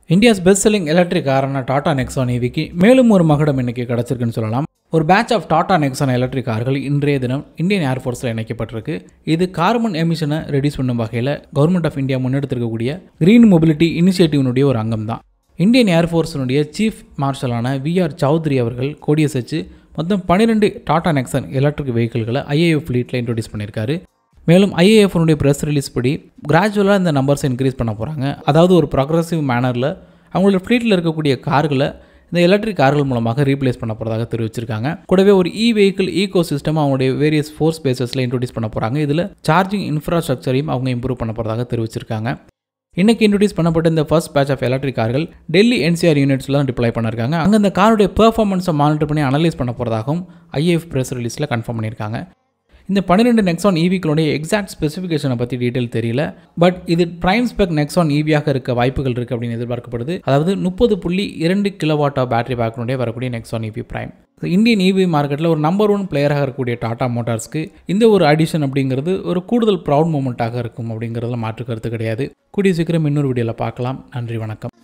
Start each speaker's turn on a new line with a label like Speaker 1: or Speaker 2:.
Speaker 1: India's best selling electric காரான Tata Nexon ஈவிக்கு மேலும் ஒரு மகுடம் இன்னைக்கு கிடச்சிருக்குன்னு சொல்லலாம் ஒரு batch of Tata Nexon electric கார்கள் இன்றைய தினம் இந்தியன் ஏர்ஃபோர்ஸில் இணைக்கப்பட்டிருக்கு இது கார்பன் எமிஷனை ரெடியூஸ் பண்ணும் வகையில் கவர்மெண்ட் ஆஃப் இந்தியா முன்னெடுத்திருக்கக்கூடிய கிரீன் மொபிலிட்டி இனிஷியேட்டிவ்னுடைய ஒரு அங்கம் தான் இந்தியன் ஏர்ஃபோர்ஸினுடைய சீஃப் மார்ஷலான விஆர் சௌத்ரி அவர்கள் கொடியசைச்சு மொத்தம் பன்னிரெண்டு டாடா நெக்ஸான் எலக்ட்ரிக் வெஹிக்கிள்களை ஐஏஎஃப் ஃப்ளீட்டில் இன்ட்ரோடியூஸ் பண்ணியிருக்காரு மேலும் ஐஏஎஃப்னுடைய ப்ரெஸ் ரிலீஸ் படி கிராஜுவலாக இந்த நம்பர்ஸை இன்க்ரீஸ் பண்ண போகிறாங்க அதாவது ஒரு ப்ராக்ரஸிவ் மேனரில் அவங்களோட ஃப்ளீட்டில் இருக்கக்கூடிய கார்களை இந்த எலக்ட்ரிக் கார்கள் மூலமாக ரீப்ளேஸ் பண்ண போகிறதாக தெரிவிச்சிருக்காங்க கூடவே ஒரு இ வெஹிக்கிள் ஈகோ சிஸ்டம் அவங்களுடைய வேரியஸ் ஃபோர்ஸ் பேசஸில் இன்ட்ரோடியூஸ் பண்ண போகிறாங்க இதில் சார்ஜிங் இன்ஃப்ராஸ்ட்ரக்சரையும் அவங்க இம்ப்ரூவ் பண்ண போகிறதாக தெரிவிச்சிருக்காங்க இன்னைக்கு இன்ட்ரடியூஸ் பண்ணப்பட்ட இந்த ஃபர்ஸ்ட் பேட்ச் ஆஃப் எலக்ட்ரிக் கார்கள் டெல்லி என்சிஆர் யூனிட்ஸில் தான் டிப்ளை பண்ணியிருக்காங்க அங்கே அந்த காருடைய பெர்ஃபார்மன்ஸை மானிட்டர் பண்ணி அனலைஸ் பண்ண போகிறதாகவும் ஐஏஎஃப் ப்ரெஸ் ரிலீஸில் கன்ஃபார்ம் பண்ணியிருக்காங்க இந்த பன்னிரெண்டு நெக்ஸான் ஈவிக்களுடைய எக்ஸாக்ட் ஸ்பெசிஃபிகேஷனை பற்றி டீட்டெயில் தெரியல பட் இது பிரைம் ஸ்பெக் நெக்ஸான் ஈவியாக இருக்க வாய்ப்புகள் இருக்குது அப்படின்னு எதிர்பார்க்கப்படுது அதாவது முப்பது புள்ளி இரண்டு கிலோவாட்டா பேட்டரி பேக்கினுடைய வரக்கூடிய Nexon EV prime Indian EV மார்க்கெட்டில் ஒரு நம்பர் ஒன் பிளேயராக இருக்கக்கூடிய டாடா மோட்டார்ஸ்க்கு இந்த ஒரு அடிஷன் அப்படிங்கிறது ஒரு கூடுதல் ப்ரௌட் மூமெண்ட்டாக இருக்கும் அப்படிங்கிறதுல மாற்று கருத்து கிடையாது கூடிய சீக்கிரம் இன்னொரு வீடியோவில் பார்க்கலாம் நன்றி வணக்கம்